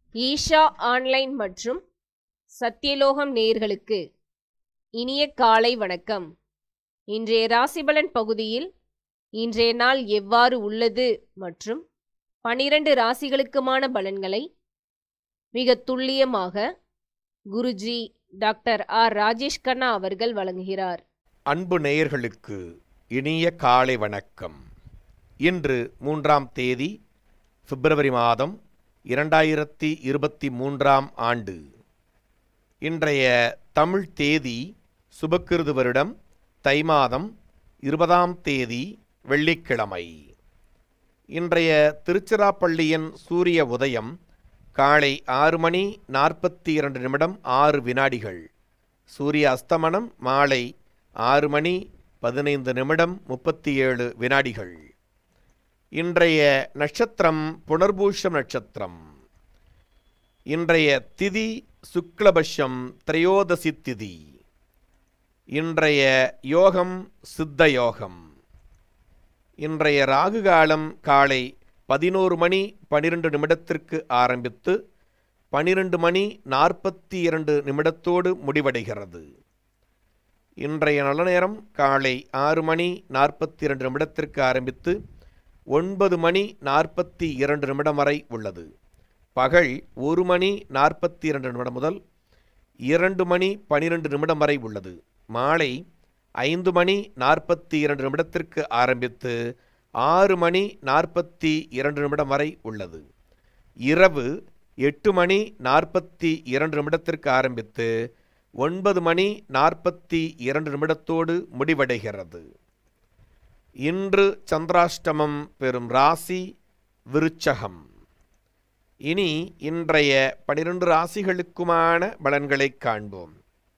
Isha online மற்றும் சத்தியலோகம் நேயர்களுக்கு இனிய காலை வணக்கம் இன்றைய ராசிபலன் பகுதியில் இன்றைய நாள் எவ்வாறு உள்ளது மற்றும் பனிரெண்டு ராசிகளுக்குமான பலன்களை மிக துல்லியமாக குருஜி டாக்டர் ஆர் ராஜேஷ் கண்ணா அவர்கள் வழங்குகிறார் அன்பு நேயர்களுக்கு இனிய காலை வணக்கம் இன்று மூன்றாம் தேதி பிப்ரவரி மாதம் இரண்டாயிரத்தி இருபத்தி மூன்றாம் ஆண்டு இன்றைய தமிழ் தேதி சுபக்கிருது வருடம் தை மாதம் இருபதாம் தேதி வெள்ளிக்கிழமை இன்றைய திருச்சிராப்பள்ளியின் சூரிய உதயம் காலை ஆறு மணி நாற்பத்தி இரண்டு நிமிடம் ஆறு வினாடிகள் சூரிய அஸ்தமனம் மாலை ஆறு மணி பதினைந்து நிமிடம் முப்பத்தி ஏழு வினாடிகள் இன்றைய நட்சத்திரம் புனர்பூஷம் நட்சத்திரம் இன்றைய திதி சுக்லபட்சம் திரையோதசி திதி இன்றைய யோகம் சித்த யோகம் இன்றைய ராகு காலம் காலை பதினோரு மணி பனிரெண்டு நிமிடத்திற்கு ஆரம்பித்து பனிரெண்டு மணி நாற்பத்தி இரண்டு நிமிடத்தோடு முடிவடைகிறது இன்றைய நல்ல நேரம் காலை ஆறு மணி நாற்பத்தி இரண்டு நிமிடத்திற்கு ஆரம்பித்து ஒன்பது மணி நாற்பத்தி இரண்டு நிமிடம் வரை உள்ளது பகல் ஒரு மணி நாற்பத்தி இரண்டு நிமிடம் முதல் இரண்டு மணி பனிரெண்டு நிமிடம் வரை உள்ளது மாலை ஐந்து மணி நாற்பத்தி இரண்டு நிமிடத்திற்கு ஆரம்பித்து ஆறு மணி நாற்பத்தி இரண்டு நிமிடம் வரை உள்ளது இரவு எட்டு மணி நாற்பத்தி இரண்டு நிமிடத்திற்கு ஆரம்பித்து ஒன்பது மணி நாற்பத்தி இரண்டு நிமிடத்தோடு முடிவடைகிறது இன்று சந்திராஷ்டமம் பெறும் ராசி விருச்சகம் இனி இன்றைய பனிரெண்டு ராசிகளுக்குமான பலன்களைக் காண்போம்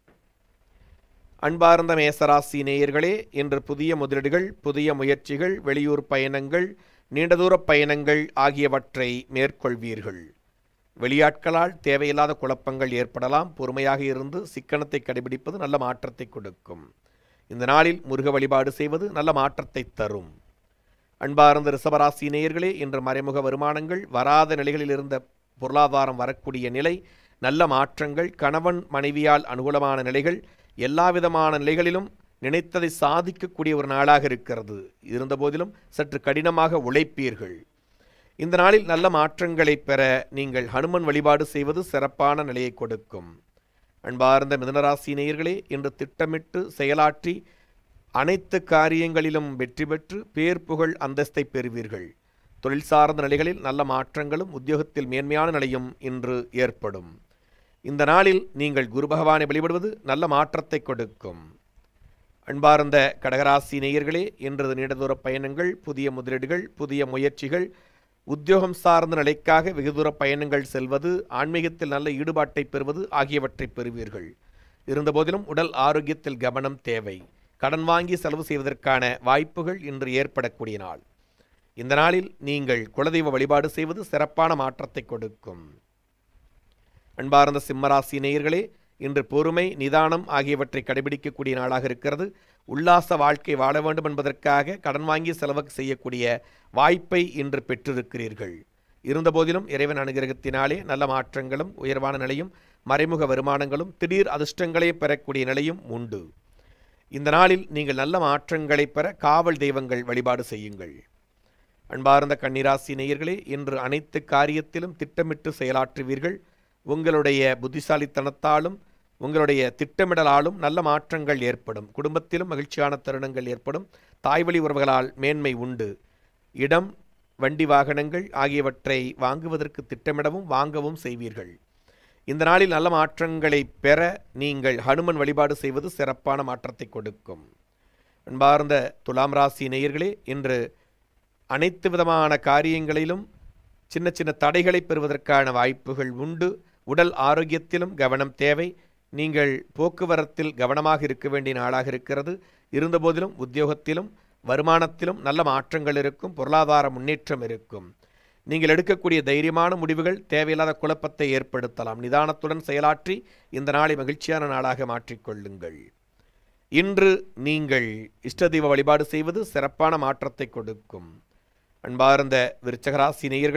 அன்பார்ந்த மேசராசி நேயர்களே இன்று புதிய முதலீடுகள் புதிய முயற்சிகள் வெளியூர் பயணங்கள் நீண்ட தூரப் பயணங்கள் ஆகியவற்றை மேற்கொள்வீர்கள் வெளியாட்களால் தேவையில்லாத குழப்பங்கள் ஏற்படலாம் பொறுமையாக இருந்து சிக்கனத்தை கடைபிடிப்பது நல்ல மாற்றத்தை கொடுக்கும் இந்த நாளில் முருக வழிபாடு செய்வது நல்ல மாற்றத்தை தரும் அன்பார்ந்த ரிசவராசி நேயர்களே இன்று மறைமுக வருமானங்கள் வராத நிலைகளில் இருந்த பொருளாதாரம் வரக்கூடிய நிலை நல்ல மாற்றங்கள் கணவன் மனைவியால் அனுகூலமான நிலைகள் எல்லாவிதமான நிலைகளிலும் நினைத்ததை சாதிக்கக்கூடிய ஒரு நாளாக இருக்கிறது இருந்தபோதிலும் சற்று கடினமாக உழைப்பீர்கள் இந்த நாளில் நல்ல மாற்றங்களை பெற நீங்கள் ஹனுமன் வழிபாடு செய்வது சிறப்பான நிலையை கொடுக்கும் அன்பார்ந்த மிதனராசி நேயர்களே இன்று திட்டமிட்டு செயலாற்றி அனைத்து காரியங்களிலும் வெற்றி பெற்று பேர் புகழ் அந்தஸ்தை பெறுவீர்கள் தொழில் சார்ந்த நிலைகளில் நல்ல மாற்றங்களும் உத்தியோகத்தில் மேன்மையான நிலையும் இன்று ஏற்படும் இந்த நாளில் நீங்கள் குரு பகவானை வழிபடுவது நல்ல மாற்றத்தை கொடுக்கும் அன்பார்ந்த கடகராசி நேயர்களே இன்றது நீண்ட தூர பயணங்கள் புதிய முதலீடுகள் புதிய முயற்சிகள் உத்தியோகம் சார்ந்த நிலைக்காக வெகு தூர பயணங்கள் செல்வது ஆன்மீகத்தில் நல்ல ஈடுபாட்டை பெறுவது ஆகியவற்றை பெறுவீர்கள் இருந்தபோதிலும் உடல் ஆரோக்கியத்தில் கவனம் தேவை கடன் வாங்கி செலவு செய்வதற்கான வாய்ப்புகள் இன்று ஏற்படக்கூடிய நாள் இந்த நாளில் நீங்கள் குலதெய்வ வழிபாடு செய்வது சிறப்பான மாற்றத்தை கொடுக்கும் அன்பார்ந்த சிம்மராசி நேயர்களே இன்று பொறுமை நிதானம் ஆகியவற்றை கடைபிடிக்கக்கூடிய நாளாக இருக்கிறது உல்லாச வாழ்க்கை வாழ வேண்டும் என்பதற்காக கடன் வாங்கி செலவு செய்யக்கூடிய வாய்ப்பை இன்று பெற்றிருக்கிறீர்கள் இருந்தபோதிலும் இறைவன் அனுகிரகத்தினாலே நல்ல மாற்றங்களும் உயர்வான நிலையும் மறைமுக வருமானங்களும் திடீர் அதிர்ஷ்டங்களையும் பெறக்கூடிய நிலையும் உண்டு இந்த நாளில் நீங்கள் நல்ல மாற்றங்களை பெற காவல் தெய்வங்கள் வழிபாடு செய்யுங்கள் அன்பார்ந்த கன்னிராசி நேயர்களே இன்று அனைத்து காரியத்திலும் திட்டமிட்டு செயலாற்றுவீர்கள் உங்களுடைய புத்திசாலித்தனத்தாலும் உங்களுடைய திட்டமிடலாலும் நல்ல மாற்றங்கள் ஏற்படும் குடும்பத்திலும் மகிழ்ச்சியான தருணங்கள் ஏற்படும் தாய்வழி உறவுகளால் மேன்மை உண்டு இடம் வண்டி வாகனங்கள் ஆகியவற்றை வாங்குவதற்கு திட்டமிடவும் வாங்கவும் செய்வீர்கள் இந்த நாளில் நல்ல மாற்றங்களை பெற நீங்கள் ஹனுமன் வழிபாடு செய்வது சிறப்பான மாற்றத்தை கொடுக்கும் அன்பார்ந்த துலாம் ராசி நேயர்களே இன்று அனைத்து விதமான காரியங்களிலும் சின்ன சின்ன தடைகளை பெறுவதற்கான வாய்ப்புகள் உண்டு உடல் ஆரோக்கியத்திலும் கவனம் தேவை நீங்கள் போக்குவரத்தில் கவனமாக இருக்க வேண்டிய நாளாக இருக்கிறது இருந்தபோதிலும் உத்தியோகத்திலும் வருமானத்திலும் நல்ல மாற்றங்கள் இருக்கும் பொருளாதார முன்னேற்றம் இருக்கும் நீங்கள் எடுக்கக்கூடிய தைரியமான முடிவுகள் தேவையில்லாத குழப்பத்தை ஏற்படுத்தலாம் நிதானத்துடன் செயலாற்றி இந்த நாளை மகிழ்ச்சியான நாளாக மாற்றிக்கொள்ளுங்கள் இன்று நீங்கள் இஷ்ட தெய்வ வழிபாடு செய்வது சிறப்பான மாற்றத்தை கொடுக்கும் அன்பார்ந்த விருச்சகராசி நேயர்களே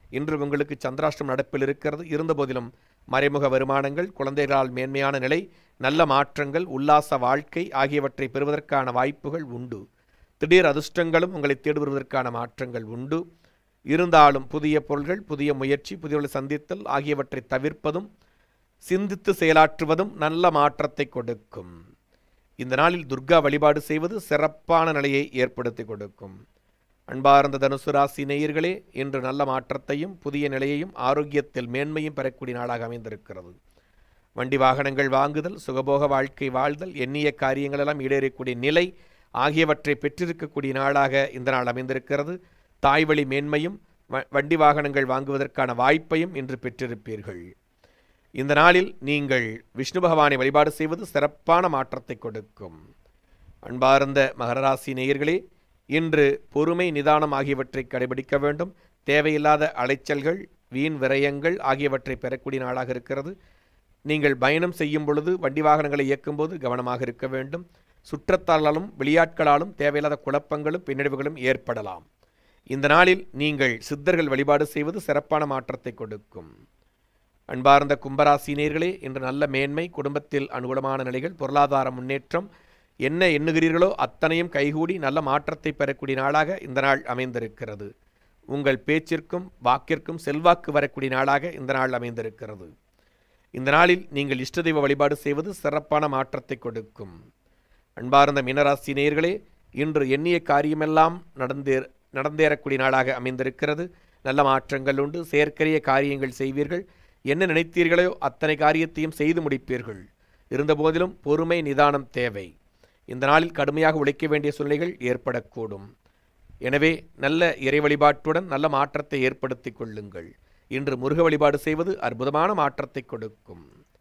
இன்று உங்களுக்கு சந்திராஷ்டம் நடப்பில் இருக்கிறது இருந்தபோதிலும் மறைமுக வருமானங்கள் குழந்தைகளால் மேன்மையான நிலை நல்ல மாற்றங்கள் உல்லாச வாழ்க்கை ஆகியவற்றை பெறுவதற்கான வாய்ப்புகள் உண்டு திடீர் அதிர்ஷ்டங்களும் உங்களை தேடி வருவதற்கான மாற்றங்கள் உண்டு இருந்தாலும் புதிய பொருள்கள் புதிய முயற்சி புதியவர்களை சந்தித்தல் ஆகியவற்றை தவிர்ப்பதும் சிந்தித்து செயலாற்றுவதும் நல்ல மாற்றத்தை கொடுக்கும் இந்த நாளில் துர்கா வழிபாடு செய்வது சிறப்பான நிலையை ஏற்படுத்தி கொடுக்கும் அன்பார்ந்த தனுசு ராசி நேயர்களே இன்று நல்ல மாற்றத்தையும் புதிய நிலையையும் ஆரோக்கியத்தில் மேன்மையும் பெறக்கூடிய நாளாக அமைந்திருக்கிறது வண்டி வாகனங்கள் வாங்குதல் சுகபோக வாழ்க்கை வாழ்தல் எண்ணிய காரியங்களெல்லாம் ஈடேறக்கூடிய நிலை ஆகியவற்றை பெற்றிருக்கக்கூடிய நாளாக இந்த நாள் அமைந்திருக்கிறது தாய்வழி மேன்மையும் வ- வண்டி வாகனங்கள் வாங்குவதற்கான வாய்ப்பையும் இன்று பெற்றிருப்பீர்கள் இந்த நாளில் நீங்கள் விஷ்ணு பகவானை வழிபாடு செய்வது சிறப்பான மாற்றத்தை கொடுக்கும் அன்பார்ந்த மகராசி நேயர்களே இன்று பொறுமை நிதானம் ஆகியவற்றை கடைபிடிக்க வேண்டும் தேவையில்லாத அலைச்சல்கள் வீண் விரயங்கள் ஆகியவற்றை பெறக்கூடிய நாளாக இருக்கிறது நீங்கள் பயணம் செய்யும் பொழுது வண்டி வாகனங்களை இயக்கும்போது கவனமாக இருக்க வேண்டும் சுற்றத்தாலாலும் வெளியாட்களாலும் தேவையில்லாத குழப்பங்களும் பின்னடைவுகளும் ஏற்படலாம் இந்த நாளில் நீங்கள் சித்தர்கள் வழிபாடு செய்வது சிறப்பான மாற்றத்தை கொடுக்கும் அன்பார்ந்த கும்பராசினியர்களே இன்று நல்ல மேன்மை குடும்பத்தில் அனுகூலமான நிலைகள் பொருளாதார முன்னேற்றம் என்ன எண்ணுகிறீர்களோ அத்தனையும் கைகூடி நல்ல மாற்றத்தை பெறக்கூடிய நாளாக இந்த நாள் அமைந்திருக்கிறது உங்கள் பேச்சிற்கும் வாக்கிற்கும் செல்வாக்கு வரக்கூடிய நாளாக இந்த நாள் அமைந்திருக்கிறது இந்த நாளில் நீங்கள் இஷ்ட தெய்வ வழிபாடு செய்வது சிறப்பான மாற்றத்தை கொடுக்கும் அன்பார்ந்த மீனராசி நேயர்களே இன்று எண்ணிய காரியமெல்லாம் நடந்தே நடந்தேறக்கூடிய நாளாக அமைந்திருக்கிறது நல்ல மாற்றங்கள் உண்டு செயற்கரிய காரியங்கள் செய்வீர்கள் என்ன நினைத்தீர்களோ அத்தனை காரியத்தையும் செய்து முடிப்பீர்கள் இருந்தபோதிலும் பொறுமை நிதானம் தேவை இந்த நாளில் கடுமையாக உழைக்க வேண்டிய சூழ்நிலைகள் ஏற்படக்கூடும் எனவே நல்ல இறை வழிபாட்டுடன் நல்ல மாற்றத்தை ஏற்படுத்திக் கொள்ளுங்கள் இன்று முருக வழிபாடு செய்வது அற்புதமான மாற்றத்தை கொடுக்கும்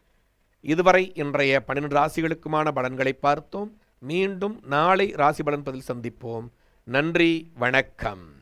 இதுவரை இன்றைய பன்னிரண்டு ராசிகளுக்குமான பலன்களை பார்த்தோம் மீண்டும் நாளை ராசி பலன் பதில் சந்திப்போம் நன்றி வணக்கம்